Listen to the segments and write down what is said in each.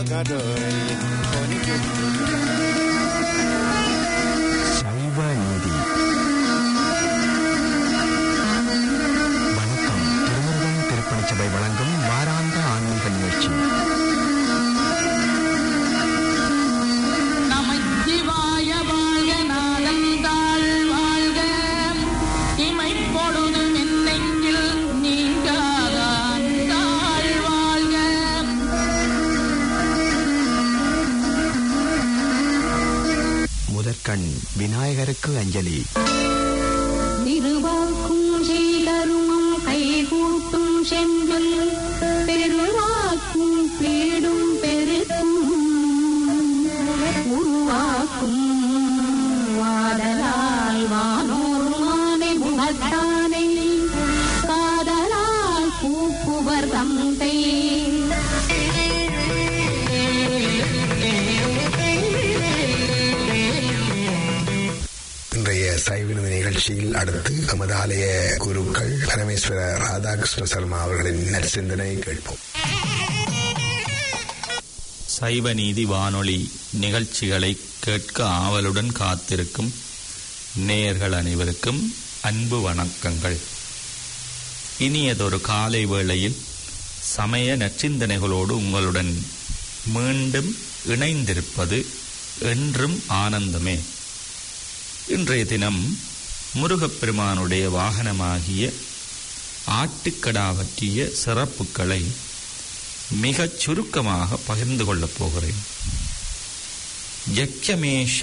கடோரை கொஞ்சம் சைவ நீதி வணக்கம் திருமுருகன் திருப்பணிச் சபை வழங்கும் வாராந்த ஆன்மீக நிகழ்ச்சி நமச்சிவாய வாழ்க நாதந்தாள் வாழ்க இமைப்பொழுதும் என்னெங்கில் நீங்காதான் தாழ் வாழ்க முதற்கண் விநாயகருக்கு அஞ்சலி திருவாக்கும் செய்தரும் கைகூட்டும் செஞ்சொல் பெருவாக்கும் பீடும் பெருக்கும் உருவாக்கும் வாடலால் வானோர் மானை முகத்தானை காதலால் பூப்புவர் தந்தை இன்றைய சைவினது நிகழ்ச்சியில் அடுத்து நமது ஆலய குருக்கள் பரமேஸ்வர ராதாகிருஷ்ண சர்மா அவர்களின் நற்சிந்தனை கேட்போம் சைவ நீதி வானொலி நிகழ்ச்சிகளை கேட்க ஆவலுடன் காத்திருக்கும் நேயர்கள் அனைவருக்கும் அன்பு வணக்கங்கள் இனியதொரு காலை வேளையில் சமய நற்சிந்தனைகளோடு உங்களுடன் மீண்டும் இணைந்திருப்பது என்றும் ஆனந்தமே இன்றைய தினம் முருகப்பெருமானுடைய வாகனமாகிய ஆட்டுக்கடா பற்றிய சிறப்புகளை மிகச் சுருக்கமாக பகிர்ந்து கொள்ளப் போகிறேன் யக்ஷமேஷ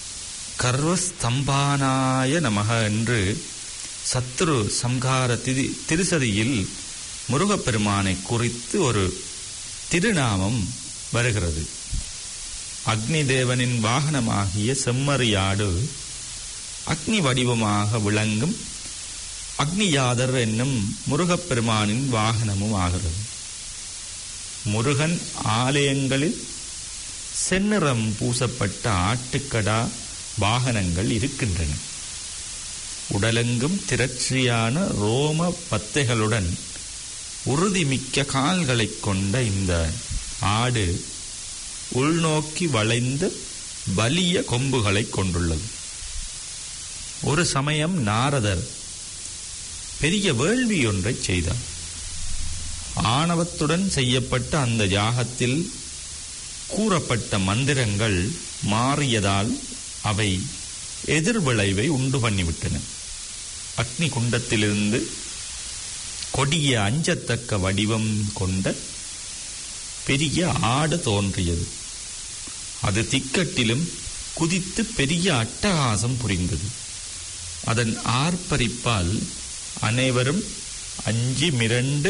கர்வஸ்தம்பானாய நமக என்று சத்ரு சம்ஹார திதி திருசதியில் முருகப்பெருமானை குறித்து ஒரு திருநாமம் வருகிறது அக்னி தேவனின் வாகனமாகிய செம்மறியாடு அக்னி வடிவமாக விளங்கும் அக்னியாதர் என்னும் முருகப்பெருமானின் வாகனமும் ஆகிறது முருகன் ஆலயங்களில் செந்நிறம் பூசப்பட்ட ஆட்டுக்கடா வாகனங்கள் இருக்கின்றன உடலெங்கும் திரட்சியான ரோம பத்தைகளுடன் உறுதிமிக்க கால்களைக் கொண்ட இந்த ஆடு உள்நோக்கி வளைந்த வலிய கொம்புகளைக் கொண்டுள்ளது ஒரு சமயம் நாரதர் பெரிய வேள்வி ஒன்றைச் செய்தார் ஆணவத்துடன் செய்யப்பட்ட அந்த யாகத்தில் கூறப்பட்ட மந்திரங்கள் மாறியதால் அவை எதிர்விளைவை உண்டு பண்ணிவிட்டன அக்னி குண்டத்திலிருந்து கொடிய அஞ்சத்தக்க வடிவம் கொண்ட பெரிய ஆடு தோன்றியது அது திக்கட்டிலும் குதித்து பெரிய அட்டகாசம் புரிந்தது அதன் ஆர்ப்பரிப்பால் அனைவரும் அஞ்சி மிரண்டு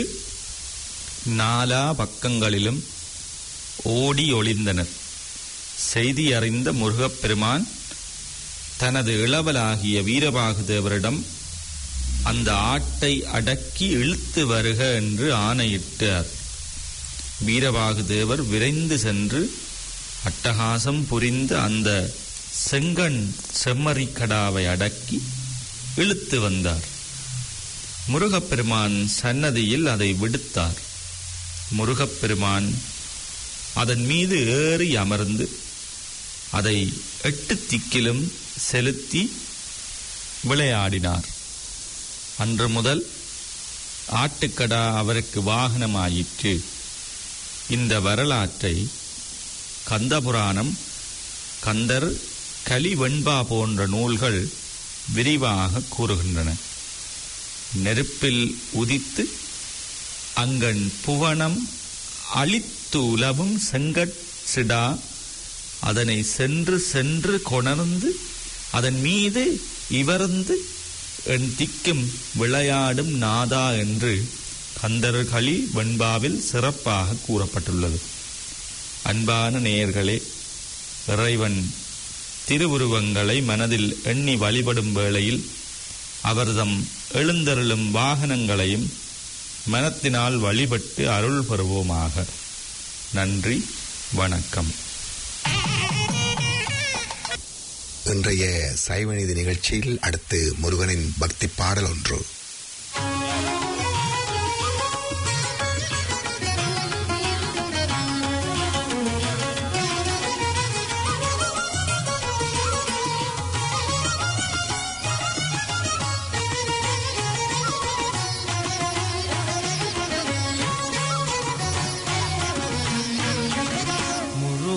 நாலா பக்கங்களிலும் ஓடி ஒளிந்தனர் செய்தி அறிந்த முருகப்பெருமான் தனது இளவலாகிய வீரபாகு தேவரிடம் அந்த ஆட்டை அடக்கி இழுத்து வருக என்று ஆணையிட்டார் வீரபாகு தேவர் விரைந்து சென்று அட்டகாசம் புரிந்த அந்த செங்கண் செம்மறிக்கடாவை அடக்கி இழுத்து வந்தார் முருகப்பெருமான் சன்னதியில் அதை விடுத்தார் முருகப்பெருமான் அதன் மீது ஏறி அமர்ந்து அதை எட்டு திக்கிலும் செலுத்தி விளையாடினார் அன்று முதல் ஆட்டுக்கடா அவருக்கு வாகனமாயிற்று இந்த வரலாற்றை கந்தபுராணம் கந்தர் கலிவெண்பா போன்ற நூல்கள் விரிவாக கூறுகின்றன நெருப்பில் உதித்து அங்கண் புவனம் அழித்து உலவும் செங்கட் சிடா அதனை சென்று சென்று கொணர்ந்து அதன் மீது இவர்ந்து என் திக்கும் விளையாடும் நாதா என்று கந்தர்களி வெண்பாவில் சிறப்பாக கூறப்பட்டுள்ளது அன்பான நேயர்களே இறைவன் திருவுருவங்களை மனதில் எண்ணி வழிபடும் வேளையில் அவர்தம் எழுந்தருளும் வாகனங்களையும் மனத்தினால் வழிபட்டு அருள் பெறுவோமாக நன்றி வணக்கம் இன்றைய சைவநீதி நிகழ்ச்சியில் அடுத்து முருகனின் பக்தி பாடல் ஒன்று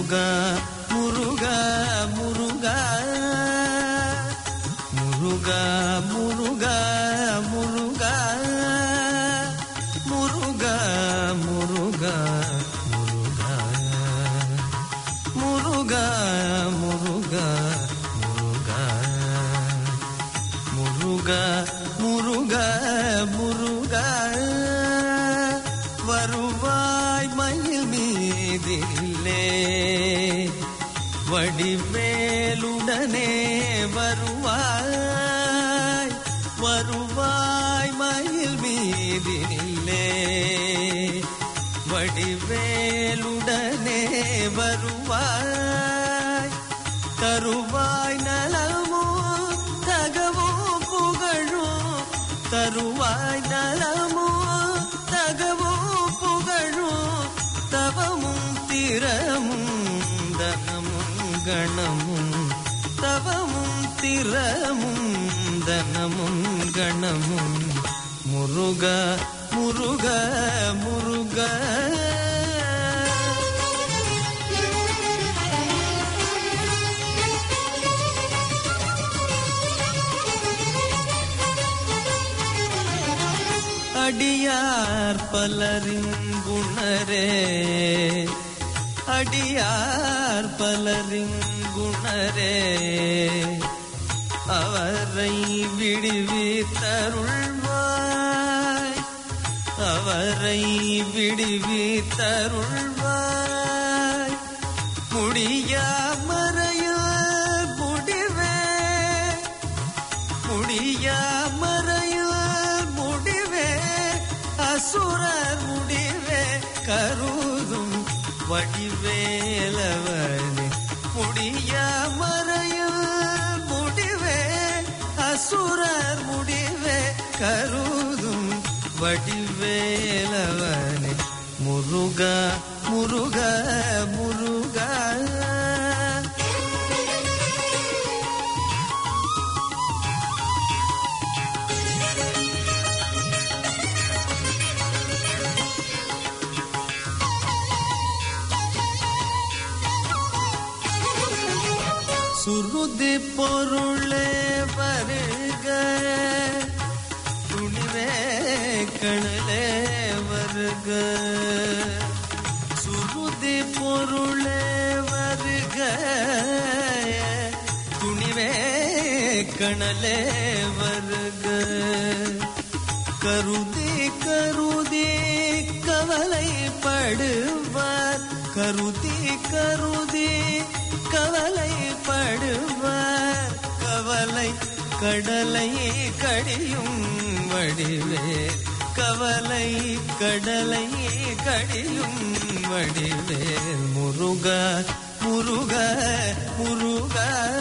முருகா முருகா முருகா முருகா முருகா முருகா முருகா முருகா முருகா முருகா முருகா முருகா முருகா முருகா வருவாய் மயில் மீதிலே வடிவேலுடனே வருவாய் வருவாய் மயில் மீதிலே வடிவேலுடனே வருவாய் தருவாய் நலமோ தகவோ புகழோ தருவாய் நலமோ தகவோ புகழோ தவமும் திறமும் தனமும் கணமும் தவமும் திறமும் தனமும் கணமும் முருக முருக முருக அடியார் பலரின் குணரே அடியார் பலரின் குணரே அவரை விடுவித்தருள்வாய் அவரை விடுவித்தருள்வாய் முடியா மறையார் முடிவே முடியா மறையார் முடிவே அசுரர் முடிவே கருதும் வடிவேலவனே முடியா மறையார் முடிவே அசுரர் முடிவே கருதும் வடிவேலவனே முருகா முருகா முருகா சுருதி பொருளே வருக துணிவே கணலே வருக சுருதி பொருளே வருக துணிவே கணலே வருக கருதி கருதி கவலைப்படுவார் கருதி கருதி கவலைப்படுவார் கவலை கடலை கடியும் வடிவே கவலை கடலை கடியும் வடிவேல் முருக முருக முருக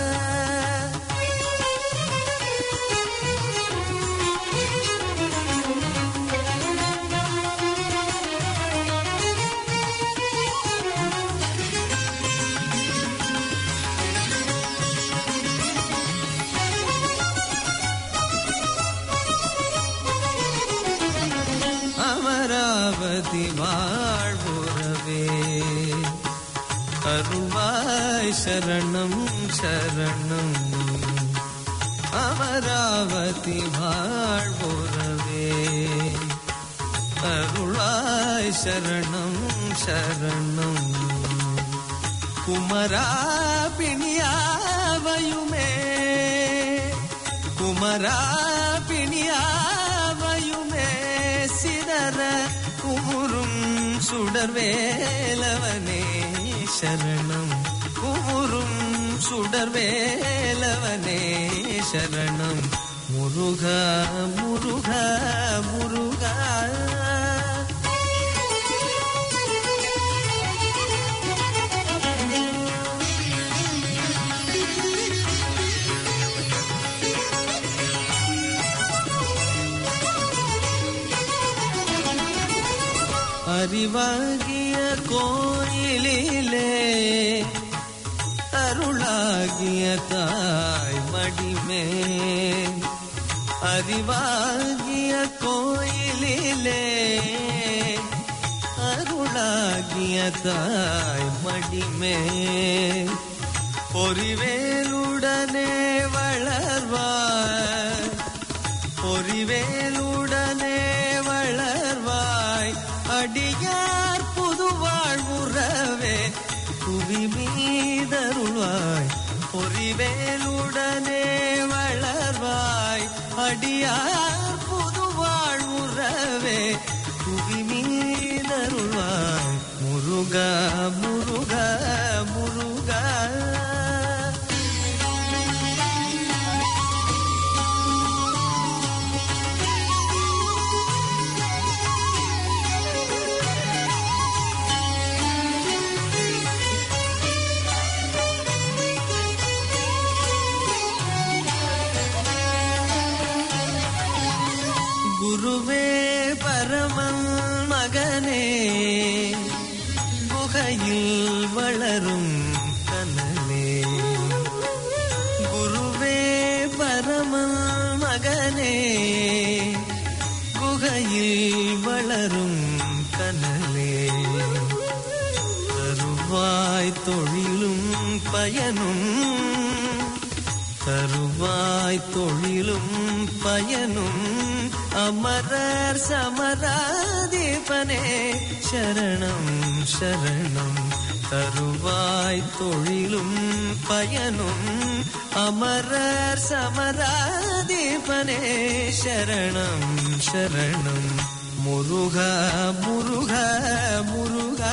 அமராவதி வாழ்வுறவே அருள்வாய் சரணம் சரணம் அமராவதி வாழ்வுறவே அருள்வாய் சரணம் சரணம் குமரா பிணியாவையுமே குமரா பிணியாவையுமே சிதற குமுறும் சுடர்வேலவனே சரணம் குமுறும் சுடர்வேலவனே சரணம் முருகா முருகா முருகா அறிவாகிய கோயிலிலே அருளாகிய தாய் மடிமே அறிவாகிய கோயிலிலே அருளாகிய தாய் மடிமே பொறிவேலுடனே வளர்வாய் பொறிவேலுடனே வளர்வாய் அடியார் புதுவாழ்வுறவே புவி மீதருள்வாய் பொறிவேலுடனே வளர்வாய் அடியார் புதுவாழ்வுறவே புவி மீதருள்வாய் முருகா முருகா முருகா குருவே பரமன் மகனே குகையில் வளரும் கனலே குருவே பரமன் மகனே குகையில் வளரும் கனலே தருவாய் தொழிலும் பயனும் தருவாய் தொழிலும் பயனும் அமரர் சமராதீபனே சரணம் சரணம் தருவாய் தொழிலும் பயனும் அமரர் சமராதீபனே சரணம் சரணம் முருகா முருகா முருகா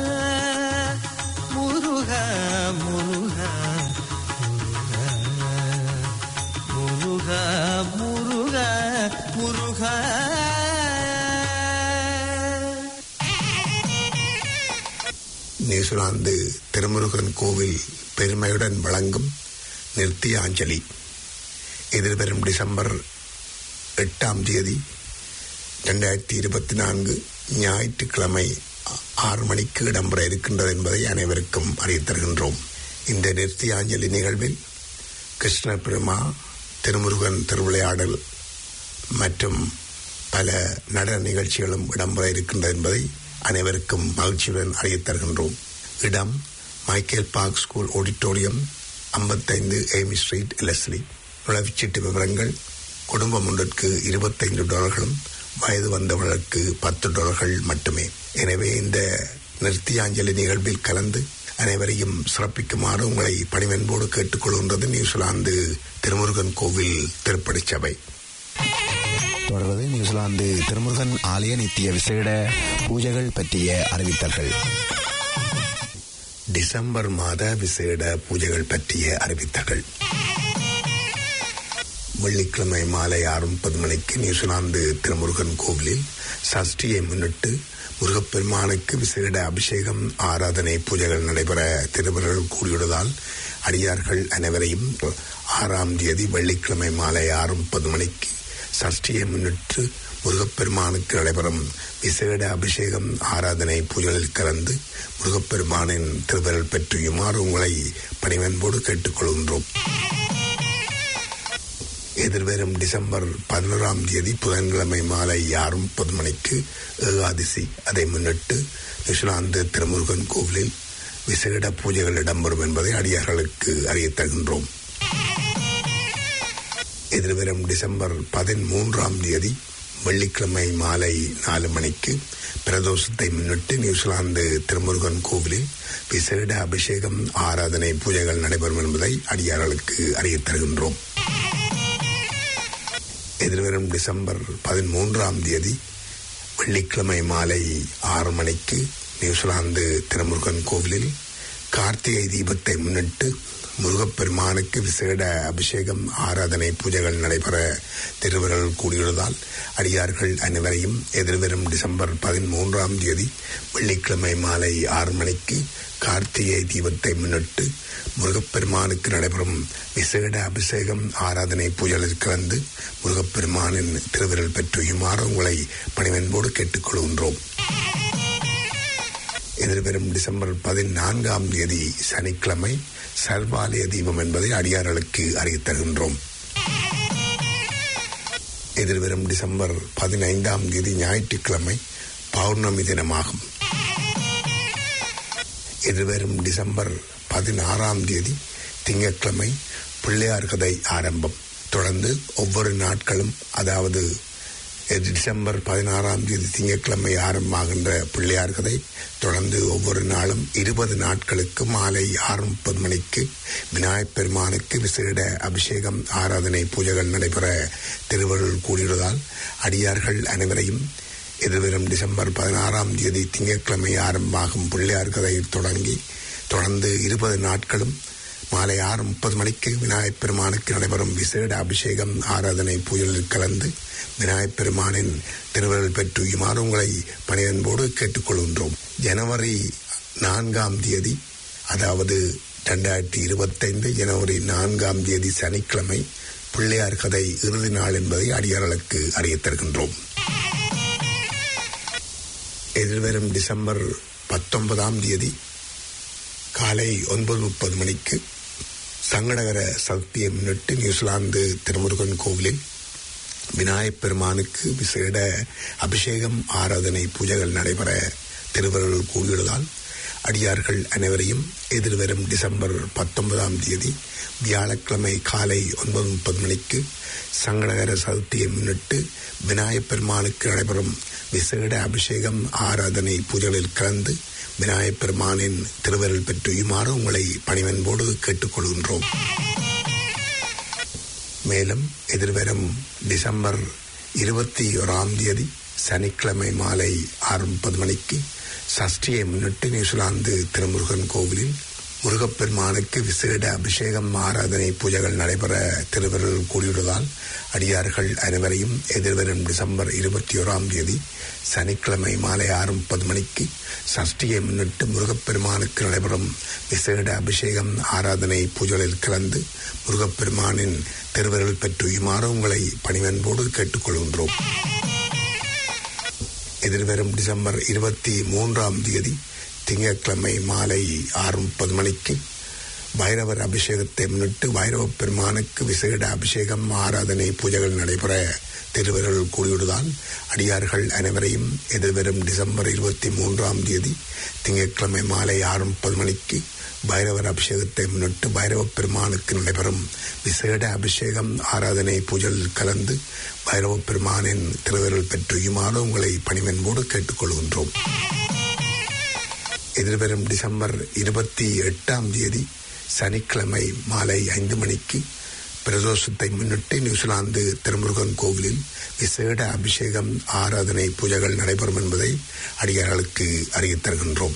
முருகா முருகா முருகா முருகா முருகா நியூசிலாந்து திருமுருகன் கோவில் பெருமையுடன் வழங்கும் நிறுத்தியாஞ்சலி எதிர்வரும் டிசம்பர் எட்டாம் தேதி ரெண்டாயிரத்தி இருபத்தி நான்கு ஞாயிற்றுக்கிழமை ஆறு மணிக்கு இடம்பெற இருக்கின்றது என்பதை அனைவருக்கும் அறியத் தருகின்றோம் இந்த நிறுத்தியாஞ்சலி நிகழ்வில் கிருஷ்ண பெருமா திருமுருகன் திருவிளையாடல் மற்றும் பல நடன நிகழ்ச்சிகளும் இடம்பெற இருக்கின்றது என்பதை அனைவருக்கும் மகிழ்ச்சியுடன் அறியத் தருகின்றோம் இடம் மைக்கேல் பார்க் ஸ்கூல் ஆடிட்டோரியம் ஐம்பத்தைந்து ஏமி ஸ்ட்ரீட் லெஸ்லி நுழைவுச்சீட்டு விவரங்கள் குடும்பம் ஒன்றிற்கு இருபத்தைந்து டாலர்களும் வயது வந்தவர்களுக்கு பத்து டாலர்கள் மட்டுமே எனவே இந்த நிறுத்தியாஞ்சலி நிகழ்வில் கலந்து அனைவரையும் சிறப்பிக்குமாறு உங்களை பணிவன்போடு கேட்டுக்கொள்கின்றது நியூசிலாந்து திருமுருகன் கோவில் திருப்படிச் சபை தொடர்வது நியூசிலாந்து திருமுருகன் ஆலய நித்திய விசேட பூஜைகள் பற்றிய அறிவித்தல்கள் டிசம்பர் மாத விசேட பூஜைகள் பற்றிய அறிவித்தல்கள் வெள்ளிக்கிழமை மாலை ஆறு முப்பது மணிக்கு நியூசிலாந்து திருமுருகன் கோவிலில் சஷ்டியை முன்னிட்டு முருகப்பெருமானுக்கு விசேட அபிஷேகம் ஆராதனை பூஜைகள் நடைபெற திருவர்கள் கூடியுள்ளதால் அடியார்கள் அனைவரையும் ஆறாம் தேதி வெள்ளிக்கிழமை மாலை ஆறு முப்பது மணிக்கு சஷ்டியை முன்னிட்டு முருகப்பெருமானுக்கு நடைபெறும் விசேட அபிஷேகம் ஆராதனை பூஜைகளில் கலந்து முருகப்பெருமானின் திருவருள் பெற்றியுமாறு உங்களை பணிவன்போடு கேட்டுக்கொள்கின்றோம் எதிர்வரும் டிசம்பர் பதினோராம் தேதி புதன்கிழமை மாலை ஆறு முப்பது மணிக்கு ஏகாதசி அதை முன்னிட்டு நியூசிலாந்து திருமுருகன் கோவிலில் விசேட பூஜைகள் இடம்பெறும் என்பதை அடியார்களுக்கு அறியத் தருகின்றோம் எதிர்வரும் டிசம்பர் பதிமூன்றாம் தேதி வெள்ளிக்கிழமை மாலை நாலு மணிக்கு பிரதோஷத்தை முன்னிட்டு நியூசிலாந்து திருமுருகன் கோவிலில் விசேட அபிஷேகம் ஆராதனை பூஜைகள் நடைபெறும் என்பதை அடியார்களுக்கு அறியத் தருகின்றோம் எதிர்வரும் டிசம்பர் பதிமூன்றாம் தேதி வெள்ளிக்கிழமை மாலை ஆறு மணிக்கு நியூசிலாந்து திருமுருகன் கோவிலில் கார்த்திகை தீபத்தை முன்னிட்டு முருகப்பெருமானுக்கு விசேட அபிஷேகம் ஆராதனை பூஜைகள் நடைபெற திருவருள் கூடியுள்ளதால் அடியார்கள் அனைவரையும் எதிர்வரும் டிசம்பர் பதிமூன்றாம் தேதி வெள்ளிக்கிழமை மாலை ஆறு மணிக்கு கார்த்திகை தீபத்தை முன்னிட்டு முருகப்பெருமானுக்கு நடைபெறும் விசேட அபிஷேகம் ஆராதனை பூஜைகளில் கலந்து முருகப்பெருமானின் திருவிரல் பெற்றுயுமாறு உங்களை பணிவன்போடு கேட்டுக்கொள்கின்றோம் எதிர்வரும் டிசம்பர் பதினான்காம் தேதி சனிக்கிழமை சர்வாலய தீபம் என்பதை அடியார்களுக்கு அறிவித் தருகின்றோம் எதிர்வரும் டிசம்பர் பதினைந்தாம் தேதி ஞாயிற்றுக்கிழமை பௌர்ணமி தினமாகும் எதிர்வரும் டிசம்பர் பதினாறாம் தேதி திங்கட்கிழமை பிள்ளையார் கதை ஆரம்பம் தொடர்ந்து ஒவ்வொரு நாட்களும் அதாவது டிசம்பர் பதினாறாம் தேதி திங்கட்கிழமை ஆரம்பமாகின்ற பிள்ளையார் கதை தொடர்ந்து ஒவ்வொரு நாளும் இருபது நாட்களுக்கு மாலை ஆறு முப்பது மணிக்கு விநாயகப் பெருமானுக்கு விசேட அபிஷேகம் ஆராதனை பூஜைகள் நடைபெற திருவருள் கூடியுள்ளதால் அடியார்கள் அனைவரையும் எதிர்வரும் டிசம்பர் பதினாறாம் தேதி திங்கட்கிழமை ஆரம்பமாகும் பிள்ளையார் கதை தொடங்கி தொடர்ந்து இருபது நாட்களும் மாலை ஆறு முப்பது மணிக்கு விநாயகப் பெருமானுக்கு நடைபெறும் விசேட அபிஷேகம் ஆராதனை புயலில் கலந்து விநாயகப் பெருமானின் திருவருள் பெற்றுயுமாறு உங்களை பணியன்போடு கேட்டுக்கொள்கின்றோம் ஜனவரி நான்காம் தேதி அதாவது ரெண்டாயிரத்தி இருபத்தைந்து ஜனவரி நான்காம் தேதி சனிக்கிழமை பிள்ளையார் கதை இறுதி நாள் என்பதை அடியார்களுக்கு அறியத் தருகின்றோம் எதிர்வரும் டிசம்பர் பத்தொன்பதாம் தேதி காலை ஒன்பது முப்பது மணிக்கு சங்கடகர சதுர்த்தியை முன்னிட்டு நியூசிலாந்து திருமுருகன் கோவிலில் விநாயகப் பெருமானுக்கு விசேட அபிஷேகம் ஆராதனை பூஜைகள் நடைபெற திருவருள் கூடியுள்ளதால் அடியார்கள் அனைவரையும் எதிர்வரும் டிசம்பர் பத்தொன்பதாம் தேதி வியாழக்கிழமை காலை ஒன்பது முப்பது மணிக்கு சங்கடகர சதுர்த்தியை முன்னிட்டு விநாயகப் பெருமானுக்கு நடைபெறும் விசேட அபிஷேகம் ஆராதனை பூஜைகளில் கலந்து விநாயகப் பெருமானின் திருவருள் பெற்றுயுமாறு உங்களை பணிவன்போடு கேட்டுக்கொள்கின்றோம் மேலும் எதிர்வரும் டிசம்பர் இருபத்தி ஓராம் தேதி சனிக்கிழமை மாலை ஆறு முப்பது மணிக்கு சஷ்டியை முன்னிட்டு நியூசிலாந்து திருமுருகன் கோவிலில் முருகப்பெருமானுக்கு விசேட அபிஷேகம் ஆராதனை பூஜைகள் நடைபெற திருவருள் கூடியுள்ளதால் அடியார்கள் அனைவரையும் எதிர்வரும் டிசம்பர் இருபத்தி ஓராம் தேதி சனிக்கிழமை மாலை ஆறு முப்பது மணிக்கு சஷ்டியை முன்னிட்டு முருகப்பெருமானுக்கு நடைபெறும் விசேட அபிஷேகம் ஆராதனை பூஜைகளில் கலந்து முருகப்பெருமானின் திருவருள் பெற்றுயுமாறு உங்களை பணிவன்போடு கேட்டுக்கொள்கின்றோம் எதிர்வரும் டிசம்பர் இருபத்தி மூன்றாம் தேதி திங்கட்கிழமை மாலை ஆறு முப்பது மணிக்கு பைரவர் அபிஷேகத்தை முன்னிட்டு பைரவ பெருமானுக்கு விசேட அபிஷேகம் ஆராதனை பூஜைகள் நடைபெற திருவருள் கூடியுள்ளதால் அடியார்கள் அனைவரையும் எதிர்வரும் டிசம்பர் இருபத்தி மூன்றாம் தேதி திங்கட்கிழமை மாலை ஆறு முப்பது மணிக்கு பைரவர் அபிஷேகத்தை முன்னிட்டு பைரவ பெருமானுக்கு நடைபெறும் விசேட அபிஷேகம் ஆராதனை பூஜையில் கலந்து பைரவ பெருமானின் திருவருள் பெற்றுயுமாறு உங்களை பணிவன்போடு கேட்டுக்கொள்கின்றோம் எதிர்வரும் டிசம்பர் இருபத்தி எட்டாம் தேதி சனிக்கிழமை மாலை ஐந்து மணிக்கு பிரதோஷத்தை முன்னிட்டு நியூசிலாந்து திருமுருகன் கோவிலில் விசேட அபிஷேகம் ஆராதனை பூஜைகள் நடைபெறும் என்பதை அடியார்களுக்கு அறிவித் தருகின்றோம்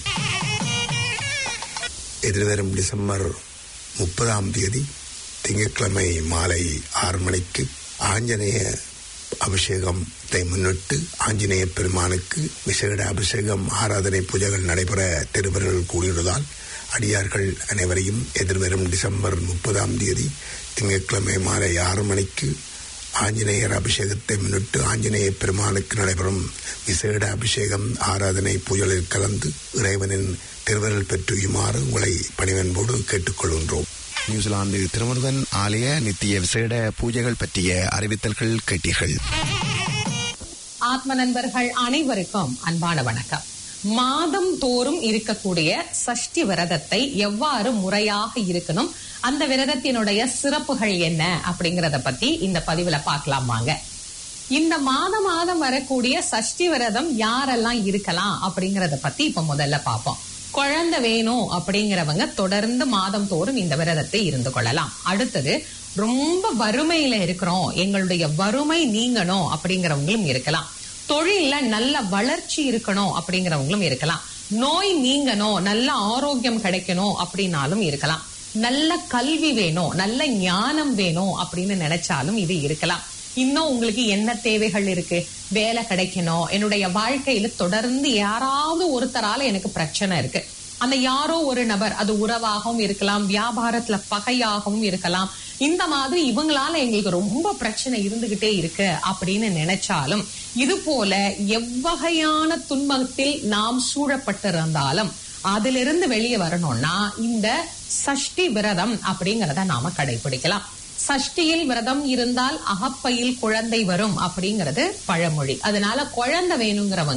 எதிர்வரும் டிசம்பர் முப்பதாம் தேதி திங்கட்கிழமை மாலை ஆறு மணிக்கு ஆஞ்சநேய அபிஷேகத்தை முன்னிட்டு ஆஞ்சநேய பெருமானுக்கு விசேட அபிஷேகம் ஆராதனை பூஜைகள் நடைபெற திருவருள் கூடியுள்ளதால் அடியார்கள் அனைவரையும் எதிர்வரும் டிசம்பர் முப்பதாம் தேதி திங்கட்கிழமை மாலை ஆறு மணிக்கு ஆஞ்சநேயர் அபிஷேகத்தை முன்னிட்டு ஆஞ்சநேய பெருமானுக்கு நடைபெறும் விசேட அபிஷேகம் ஆராதனை பூஜைகளில் கலந்து இறைவனின் திருவருள் பெற்றுயுமாறு உங்களை பணிவன்போடு கேட்டுக்கொள்கின்றோம் நியூசிலாந்து திருமுருகன் ஆலய நித்திய விசேட பூஜைகள் பற்றிய அறிவித்தல்கள் கேட்டீர்கள் ஆத்ம நண்பர்கள் அனைவருக்கும் அன்பான வணக்கம் மாதம் தோறும் இருக்கக்கூடிய சஷ்டி விரதத்தை எவ்வாறு முறையாக இருக்கணும் அந்த விரதத்தினுடைய சிறப்புகள் என்ன அப்படிங்கறத பத்தி இந்த பதிவுல பார்க்கலாம் வாங்க இந்த மாதம் மாதம் வரக்கூடிய சஷ்டி விரதம் யாரெல்லாம் இருக்கலாம் அப்படிங்கறத பத்தி இப்ப முதல்ல பார்ப்போம் குழந்தை வேணும் அப்படிங்கிறவங்க தொடர்ந்து மாதம் தோறும் இந்த விரதத்தை இருந்து கொள்ளலாம் அடுத்தது ரொம்ப வறுமையில இருக்கிறோம் எங்களுடைய வறுமை நீங்கணும் அப்படிங்கிறவங்களும் இருக்கலாம் தொழில்ல நல்ல வளர்ச்சி இருக்கணும் அப்படிங்கிறவங்களும் இருக்கலாம் நோய் நீங்கணும் நல்ல ஆரோக்கியம் கிடைக்கணும் அப்படின்னாலும் இருக்கலாம் நல்ல கல்வி வேணும் நல்ல ஞானம் வேணும் அப்படின்னு நினைச்சாலும் இது இருக்கலாம் இன்னும் உங்களுக்கு என்ன தேவைகள் இருக்கு வேலை கிடைக்கணும் என்னுடைய வாழ்க்கையில தொடர்ந்து யாராவது ஒருத்தரால எனக்கு பிரச்சனை இருக்கு அந்த யாரோ ஒரு நபர் அது உறவாகவும் இருக்கலாம் வியாபாரத்துல பகையாகவும் இருக்கலாம் இந்த மாதிரி இவங்களால எங்களுக்கு ரொம்ப பிரச்சனை இருந்துகிட்டே இருக்கு அப்படின்னு நினைச்சாலும் இது போல எவ்வகையான துன்பத்தில் நாம் சூழப்பட்டிருந்தாலும் அதிலிருந்து வெளியே வரணும்னா இந்த சஷ்டி விரதம் அப்படிங்கறத நாம கடைபிடிக்கலாம் சஷ்டியில் விரதம் இருந்தால் அகப்பையில் குழந்தை வரும் அப்படிங்கிறது பழமொழி அதனால குழந்தை வேணுங்கிறவங்க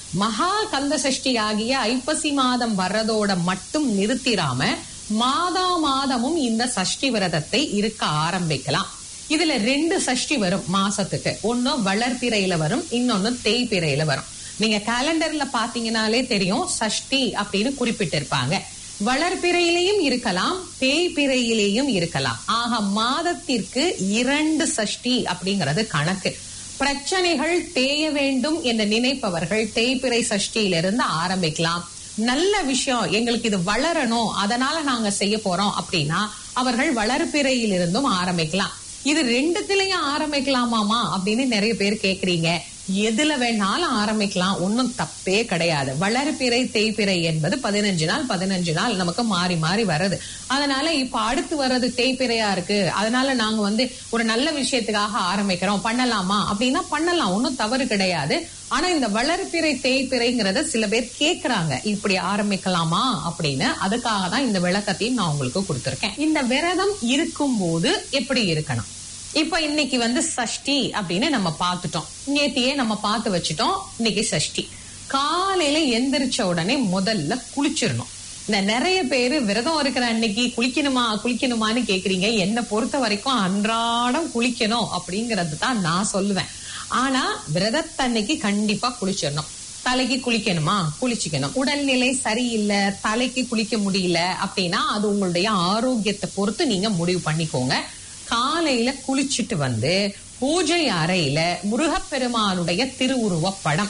மகா கந்த சஷ்டி ஆகிய ஐப்பசி மாதம் வர்றதோட மட்டும் நிறுத்திராம மாதா மாதமும் இந்த சஷ்டி விரதத்தை இருக்க ஆரம்பிக்கலாம் இதுல ரெண்டு சஷ்டி வரும் மாசத்துக்கு ஒன்னு வளர்பிறையில வரும் இன்னொன்னு தேய்பிறையில வரும் நீங்க கேலண்டர்ல பாத்தீங்கன்னாலே தெரியும் சஷ்டி அப்படின்னு குறிப்பிட்டிருப்பாங்க வளர்பிறையிலையும் இருக்கலாம் தேய்பிறையிலேயும் இருக்கலாம் ஆக மாதத்திற்கு இரண்டு சஷ்டி அப்படிங்கிறது கணக்கு பிரச்சனைகள் தேய வேண்டும் என்று நினைப்பவர்கள் தேய்பிறை சஷ்டியிலிருந்து ஆரம்பிக்கலாம் நல்ல விஷயம் எங்களுக்கு இது வளரணும் அதனால நாங்க செய்ய போறோம் அப்படின்னா அவர்கள் வளர்பிறையில் இருந்தும் ஆரம்பிக்கலாம் இது ரெண்டுத்திலையும் ஆரம்பிக்கலாமாமா அப்படின்னு நிறைய பேர் கேக்குறீங்க எதுல வேணாலும் ஆரம்பிக்கலாம் ஒன்னும் தப்பே கிடையாது வளர்பிறை தேய்பிறை என்பது பதினஞ்சு நாள் பதினஞ்சு நாள் நமக்கு மாறி மாறி வருது அதனால இப்ப அடுத்து வர்றது தேய்பிறையா இருக்கு அதனால நாங்க வந்து ஒரு நல்ல விஷயத்துக்காக ஆரம்பிக்கிறோம் பண்ணலாமா அப்படின்னா பண்ணலாம் ஒன்னும் தவறு கிடையாது ஆனா இந்த வளர்பிறை தேய்பிறைங்கிறத சில பேர் கேக்குறாங்க இப்படி ஆரம்பிக்கலாமா அப்படின்னு அதுக்காக தான் இந்த விளக்கத்தையும் நான் உங்களுக்கு கொடுத்திருக்கேன் இந்த விரதம் இருக்கும் போது எப்படி இருக்கணும் இப்ப இன்னைக்கு வந்து சஷ்டி அப்படின்னு நம்ம பார்த்துட்டோம் நேத்தியே நம்ம பார்த்து வச்சுட்டோம் இன்னைக்கு சஷ்டி காலையில எந்திரிச்ச உடனே முதல்ல குளிச்சிடணும் இந்த நிறைய பேரு விரதம் இருக்கிற அன்னைக்கு குளிக்கணுமா குளிக்கணுமான்னு கேக்குறீங்க என்னை பொறுத்த வரைக்கும் அன்றாடம் குளிக்கணும் அப்படிங்கறது தான் நான் சொல்லுவேன் ஆனா விரதத்தன்னைக்கு கண்டிப்பா குளிச்சிடணும் தலைக்கு குளிக்கணுமா குளிச்சுக்கணும் உடல்நிலை சரியில்லை தலைக்கு குளிக்க முடியல அப்படின்னா அது உங்களுடைய ஆரோக்கியத்தை பொறுத்து நீங்க முடிவு பண்ணிக்கோங்க காலையில குளிச்சுட்டு வந்து பூஜை அறையில முருகப்பெருமானுடைய திருவுருவ படம்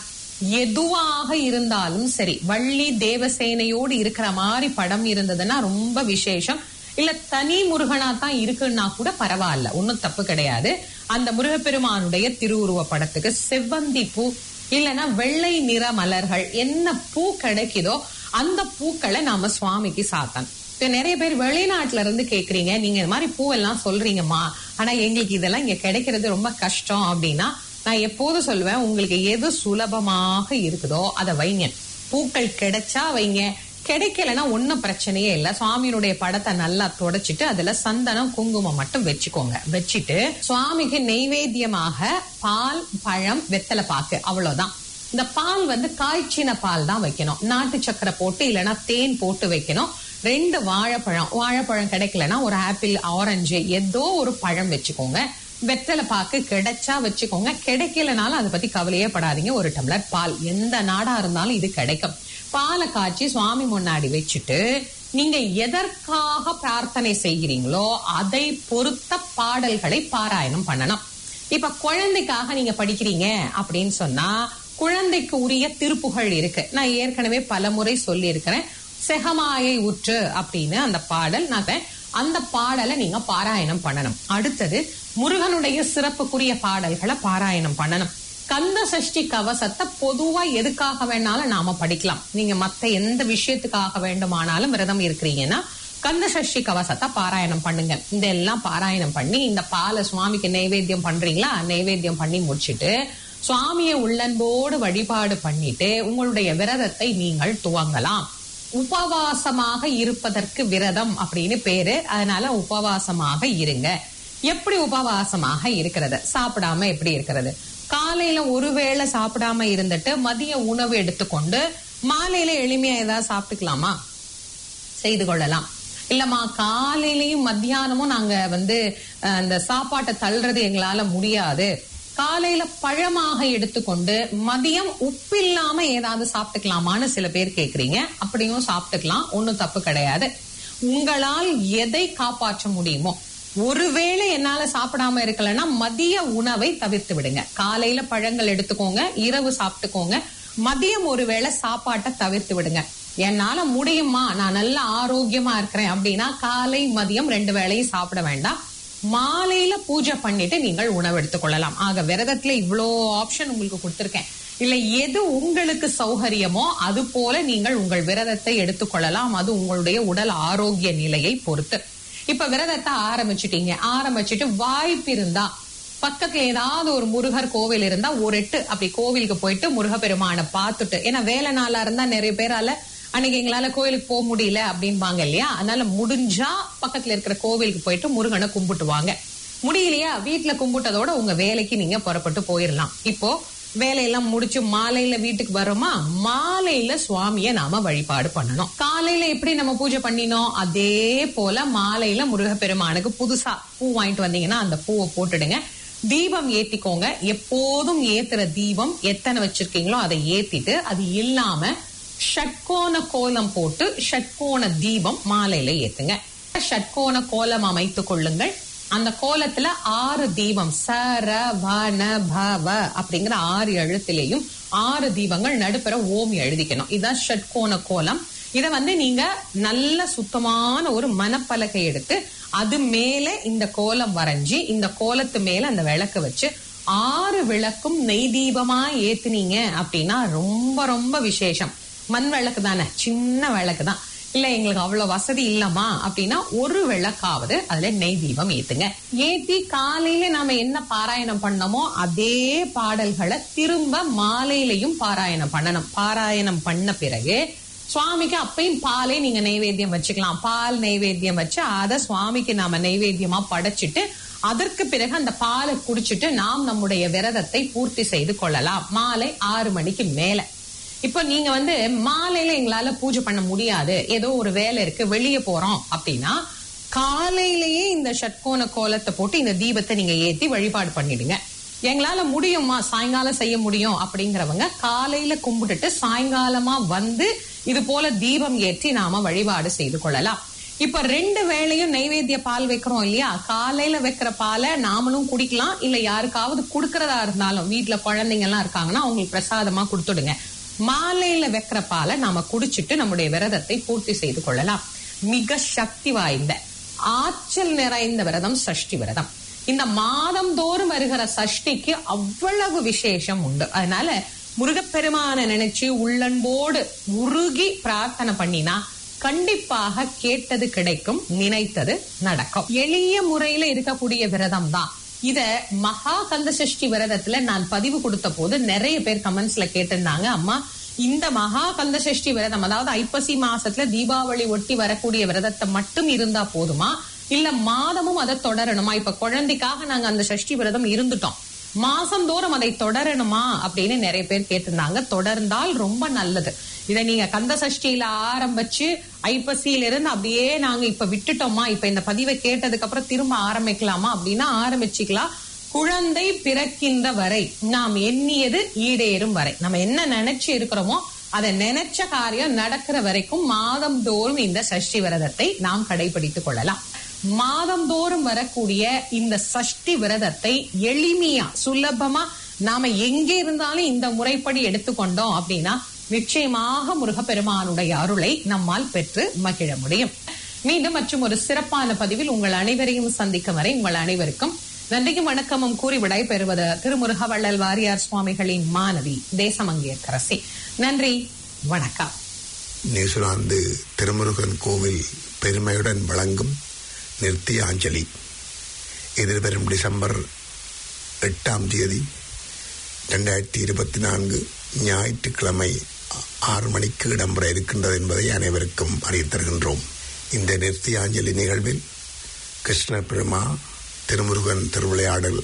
எதுவாக இருந்தாலும் சரி வள்ளி தேவசேனையோடு இருக்கிற மாதிரி படம் இருந்ததுன்னா ரொம்ப விசேஷம் இல்ல தனி முருகனா தான் இருக்குன்னா கூட பரவாயில்ல ஒன்னும் தப்பு கிடையாது அந்த முருகப்பெருமானுடைய திருவுருவ படத்துக்கு செவ்வந்தி பூ இல்லைன்னா வெள்ளை நிற மலர்கள் என்ன பூ கிடைக்குதோ அந்த பூக்களை நாம சுவாமிக்கு சாத்தணும் இப்ப நிறைய பேர் வெளிநாட்டுல இருந்து கேக்குறீங்க நீங்க இந்த மாதிரி பூவெல்லாம் சொல்றீங்கம்மா ஆனா எங்களுக்கு இதெல்லாம் இங்க கிடைக்கிறது ரொம்ப கஷ்டம் அப்படின்னா நான் எப்போதும் சொல்லுவேன் உங்களுக்கு எது சுலபமாக இருக்குதோ அதை வைங்க பூக்கள் கிடைச்சா வைங்க கிடைக்கலன்னா ஒன்னும் பிரச்சனையே இல்ல சுவாமியினுடைய படத்தை நல்லா தொடச்சிட்டு அதுல சந்தனம் குங்குமம் மட்டும் வச்சுக்கோங்க வச்சுட்டு சுவாமிக்கு நெய்வேத்தியமாக பால் பழம் வெத்தலை பாக்கு அவ்வளவுதான் இந்த பால் வந்து காய்ச்சின பால் தான் வைக்கணும் நாட்டு சக்கரை போட்டு இல்லைன்னா தேன் போட்டு வைக்கணும் ரெண்டு வாழைப்பழம் வாழைப்பழம் கிடைக்கலன்னா ஒரு ஆப்பிள் ஆரஞ்சு ஏதோ ஒரு பழம் வச்சுக்கோங்க வெத்தலை பாக்கு கிடைச்சா வச்சுக்கோங்க கிடைக்கலனாலும் அதை பத்தி கவலையே படாதீங்க ஒரு டம்ளர் பால் எந்த நாடா இருந்தாலும் இது கிடைக்கும் பாலை காய்ச்சி சுவாமி முன்னாடி வச்சுட்டு நீங்க எதற்காக பிரார்த்தனை செய்கிறீங்களோ அதை பொறுத்த பாடல்களை பாராயணம் பண்ணணும் இப்ப குழந்தைக்காக நீங்க படிக்கிறீங்க அப்படின்னு சொன்னா குழந்தைக்கு உரிய திருப்புகழ் இருக்கு நான் ஏற்கனவே பல முறை சொல்லி இருக்கிறேன் செகமாயை உற்று அப்படின்னு அந்த பாடல் நான் அந்த பாடலை நீங்க பாராயணம் பண்ணணும் அடுத்தது முருகனுடைய சிறப்புக்குரிய பாடல்களை பாராயணம் பண்ணணும் கந்த சஷ்டி கவசத்தை பொதுவா எதுக்காக வேணாலும் நாம படிக்கலாம் நீங்க மத்த எந்த விஷயத்துக்காக வேண்டுமானாலும் விரதம் இருக்கிறீங்கன்னா கந்த சஷ்டி கவசத்தை பாராயணம் பண்ணுங்க இதெல்லாம் பாராயணம் பண்ணி இந்த பாலை சுவாமிக்கு நைவேத்தியம் பண்றீங்களா நைவேத்தியம் பண்ணி முடிச்சிட்டு சுவாமியை உள்ளன்போடு வழிபாடு பண்ணிட்டு உங்களுடைய விரதத்தை நீங்கள் துவங்கலாம் உபவாசமாக இருப்பதற்கு விரதம் அப்படின்னு பேரு அதனால உபவாசமாக இருங்க எப்படி உபவாசமாக இருக்கிறது சாப்பிடாம எப்படி இருக்கிறது காலையில ஒருவேளை சாப்பிடாம இருந்துட்டு மதிய உணவு எடுத்துக்கொண்டு மாலையில எளிமையா ஏதாவது சாப்பிட்டுக்கலாமா செய்து கொள்ளலாம் இல்லம்மா காலையிலயும் மத்தியானமும் நாங்க வந்து அஹ், அந்த சாப்பாட்டை தள்ளுறது எங்களால முடியாது காலையில பழமாக எடுத்துக்கொண்டு மதியம் உப்பு இல்லாம ஏதாவது சாப்பிட்டுக்கலாமான்னு சில பேர் கேக்குறீங்க அப்படியும் சாப்பிட்டுக்கலாம் ஒண்ணும் தப்பு கிடையாது உங்களால் எதை காப்பாற்ற முடியுமோ ஒருவேளை என்னால சாப்பிடாம இருக்கலன்னா மதிய உணவை தவிர்த்து விடுங்க காலையில பழங்கள் எடுத்துக்கோங்க இரவு சாப்பிட்டுக்கோங்க மதியம் ஒருவேளை சாப்பாட்டை தவிர்த்து விடுங்க என்னால முடியுமா நான் நல்ல ஆரோக்கியமா இருக்கிறேன் அப்படின்னா காலை மதியம் ரெண்டு வேளையும் சாப்பிட வேண்டாம் மாலையில பூஜை பண்ணிட்டு நீங்கள் உணவு எடுத்துக்கொள்ளலாம் ஆக விரதத்துல இவ்வளோ ஆப்ஷன் உங்களுக்கு கொடுத்திருக்கேன் இல்ல எது உங்களுக்கு சௌகரியமோ அது போல நீங்கள் உங்கள் விரதத்தை எடுத்துக்கொள்ளலாம் அது உங்களுடைய உடல் ஆரோக்கிய நிலையை பொறுத்து இப்ப விரதத்தை ஆரம்பிச்சிட்டீங்க ஆரம்பிச்சிட்டு வாய்ப்பு இருந்தா பக்கத்துல ஏதாவது ஒரு முருகர் கோவில் இருந்தா ஒரு எட்டு அப்படி கோவிலுக்கு போயிட்டு முருகப்பெருமானை பார்த்துட்டு ஏன்னா வேலை நாளா இருந்தா நிறைய பேரால அன்னைக்கு எங்களால கோயிலுக்கு போக முடியல அப்படின்பாங்க இல்லையா அதனால முடிஞ்சா பக்கத்துல இருக்கிற கோவிலுக்கு போயிட்டு முருகனை கும்பிட்டு வாங்க முடியலையா வீட்டுல கும்பிட்டதோட உங்க வேலைக்கு நீங்க புறப்பட்டு போயிடலாம் இப்போ வேலையெல்லாம் முடிச்சு மாலையில வீட்டுக்கு வரோமா மாலையில சுவாமிய நாம வழிபாடு பண்ணணும் காலையில எப்படி நம்ம பூஜை பண்ணினோம் அதே போல மாலையில முருகப்பெருமானுக்கு புதுசா பூ வாங்கிட்டு வந்தீங்கன்னா அந்த பூவை போட்டுடுங்க தீபம் ஏத்திக்கோங்க எப்போதும் ஏத்துற தீபம் எத்தனை வச்சிருக்கீங்களோ அதை ஏத்திட்டு அது இல்லாம ஷட்கோண கோலம் போட்டு ஷட்கோண தீபம் மாலையில ஏத்துங்க ஷட்கோண கோலம் அமைத்துக் கொள்ளுங்கள் அந்த கோலத்துல ஆறு தீபம் ச ர வ ந ப வ அப்படிங்கிற ஆறு எழுத்திலேயும் ஆறு தீபங்கள் நடுப்புற ஓம் எழுதிக்கணும் இதுதான் ஷட்கோண கோலம் இத வந்து நீங்க நல்ல சுத்தமான ஒரு மணப்பலகை எடுத்து அது மேல இந்த கோலம் வரைஞ்சி இந்த கோலத்து மேல அந்த விளக்கு வச்சு ஆறு விளக்கும் நெய் தீபமா ஏத்துனீங்க அப்படின்னா ரொம்ப ரொம்ப விசேஷம் மண் விளக்கு தானே சின்ன விளக்கு தான் இல்ல எங்களுக்கு அவ்வளவு வசதி இல்லம்மா அப்படின்னா ஒரு விளக்காவது அதுல நெய் தீபம் ஏத்துங்க ஏத்தி காலையில நாம என்ன பாராயணம் பண்ணோமோ அதே பாடல்களை திரும்ப மாலையிலையும் பாராயணம் பண்ணணும் பாராயணம் பண்ண பிறகு சுவாமிக்கு அப்பயும் பாலே நீங்க நைவேத்தியம் வச்சுக்கலாம் பால் நைவேத்தியம் வச்சு அதை சுவாமிக்கு நாம நைவேத்தியமா படைச்சிட்டு அதற்கு பிறகு அந்த பாலை குடிச்சிட்டு நாம் நம்முடைய விரதத்தை பூர்த்தி செய்து கொள்ளலாம் மாலை ஆறு மணிக்கு மேல இப்ப நீங்க வந்து மாலையில எங்களால பூஜை பண்ண முடியாது ஏதோ ஒரு வேலை இருக்கு வெளியே போறோம் அப்படின்னா காலையிலேயே இந்த ஷட்கோண கோலத்தை போட்டு இந்த தீபத்தை நீங்க ஏத்தி வழிபாடு பண்ணிடுங்க எங்களால முடியுமா சாயங்காலம் செய்ய முடியும் அப்படிங்கிறவங்க காலையில கும்பிட்டுட்டு சாயங்காலமா வந்து இது போல தீபம் ஏற்றி நாம வழிபாடு செய்து கொள்ளலாம் இப்ப ரெண்டு வேளையும் நைவேத்திய பால் வைக்கிறோம் இல்லையா காலையில வைக்கிற பாலை நாமளும் குடிக்கலாம் இல்ல யாருக்காவது குடுக்கறதா இருந்தாலும் வீட்டுல குழந்தைங்க எல்லாம் இருக்காங்கன்னா அவங்களுக்கு பிரசாதமா கொடுத்துடுங்க மாலையில வைக்கிற பாலை நாம குடிச்சிட்டு நம்முடைய விரதத்தை பூர்த்தி செய்து கொள்ளலாம் மிக சக்தி வாய்ந்த ஆற்றல் நிறைந்த விரதம் சஷ்டி விரதம் இந்த மாதம் தோறும் வருகிற சஷ்டிக்கு அவ்வளவு விசேஷம் உண்டு அதனால முருகப்பெருமான நினைச்சு உள்ளன்போடு உருகி பிரார்த்தனை பண்ணினா கண்டிப்பாக கேட்டது கிடைக்கும் நினைத்தது நடக்கும் எளிய முறையில இருக்கக்கூடிய விரதம் தான் இத மகா கந்த சஷ்டி விரதத்துல நான் பதிவு கொடுத்த போது நிறைய பேர் கமெண்ட்ஸ்ல கேட்டிருந்தாங்க அம்மா இந்த மகா கந்த சஷ்டி விரதம் அதாவது ஐப்பசி மாசத்துல தீபாவளி ஒட்டி வரக்கூடிய விரதத்தை மட்டும் இருந்தா போதுமா இல்ல மாதமும் அதை தொடரணுமா இப்ப குழந்தைக்காக நாங்க அந்த சஷ்டி விரதம் இருந்துட்டோம் மாசந்தோறும் அதை தொடரணுமா அப்படின்னு நிறைய பேர் கேட்டிருந்தாங்க தொடர்ந்தால் ரொம்ப நல்லது இதை நீங்க கந்த சஷ்டியில ஆரம்பிச்சு ஐப்பசியில இருந்து அப்படியே நாங்க இப்ப விட்டுட்டோமா இப்ப இந்த பதிவை கேட்டதுக்கு அப்புறம் திரும்ப ஆரம்பிக்கலாமா அப்படின்னா ஆரம்பிச்சுக்கலாம் குழந்தை பிறக்கின்ற வரை நாம் எண்ணியது ஈடேறும் வரை நம்ம என்ன நினைச்சு இருக்கிறோமோ அதை நினைச்ச காரியம் நடக்கிற வரைக்கும் மாதம் தோறும் இந்த சஷ்டி விரதத்தை நாம் கடைபிடித்துக் கொள்ளலாம் மாதந்தோறும் வரக்கூடிய இந்த சஷ்டி விரதத்தை எளிமையா சுலபமா நாம எங்கே இருந்தாலும் இந்த முறைப்படி எடுத்துக்கொண்டோம் அப்படின்னா நிச்சயமாக முருகப்பெருமானுடைய அருளை நம்மால் பெற்று மகிழ முடியும் மீண்டும் மற்றும் ஒரு சிறப்பான பதிவில் உங்கள் அனைவரையும் சந்திக்கும் வரை உங்கள் அனைவருக்கும் நன்றியும் வணக்கமும் கூறி விடைபெறுவது திருமுருகவள்ளல் வாரியார் சுவாமிகளின் மாணவி தேசமங்கேற்கரசி நன்றி வணக்கம் நியூசிலாந்து திருமுருகன் கோவில் பெருமையுடன் வழங்கும் நிறுத்தியாஞ்சலி எதிர்வரும் டிசம்பர் எட்டாம் தேதி ரெண்டாயிரத்தி இருபத்தி நான்கு ஞாயிற்றுக்கிழமை ஆறு மணிக்கு இடம்பெற இருக்கின்றது என்பதை அனைவருக்கும் அறிவித் தருகின்றோம் இந்த நிறுத்தியாஞ்சலி நிகழ்வில் கிருஷ்ண பெருமா திருமுருகன் திருவிளையாடல்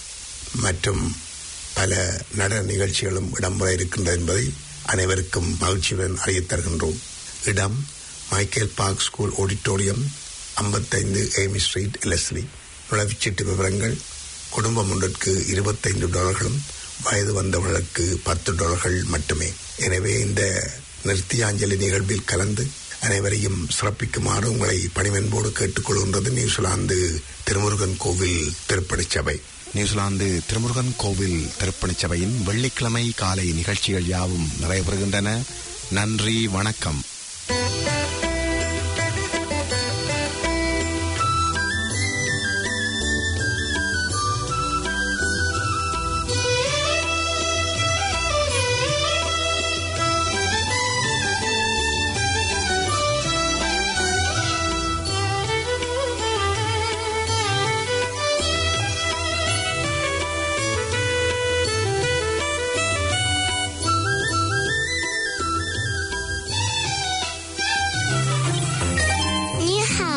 மற்றும் பல நடன நிகழ்ச்சிகளும் இடம்பெற இருக்கின்றது என்பதை அனைவருக்கும் மகிழ்ச்சியுடன் அறிவித் தருகின்றோம் இடம் மைக்கேல் பார்க் ஸ்கூல் ஆடிட்டோரியம் ஐம்பத்தைந்து ஏமி ஸ்ட்ரீட் லெஸ்லி நுழைவுச்சீட்டு விவரங்கள் குடும்பம் ஒன்றிற்கு இருபத்தைந்து டாலர்களும் வயது வந்தவர்களுக்கு பத்து டாலர்கள் மட்டுமே எனவே இந்த நிறுத்தியாஞ்சலி நிகழ்வில் கலந்து அனைவரையும் சிறப்பிக்குமாறு உங்களை பணிவன்போடு கேட்டுக்கொள்கின்றது நியூசிலாந்து திருமுருகன் கோவில் திருப்பணிச் சபை நியூசிலாந்து திருமுருகன் கோவில் திருப்பணிச் சபையின் வெள்ளிக்கிழமை காலை நிகழ்ச்சிகள் யாவும் நிறைவேறுகின்றன நன்றி வணக்கம்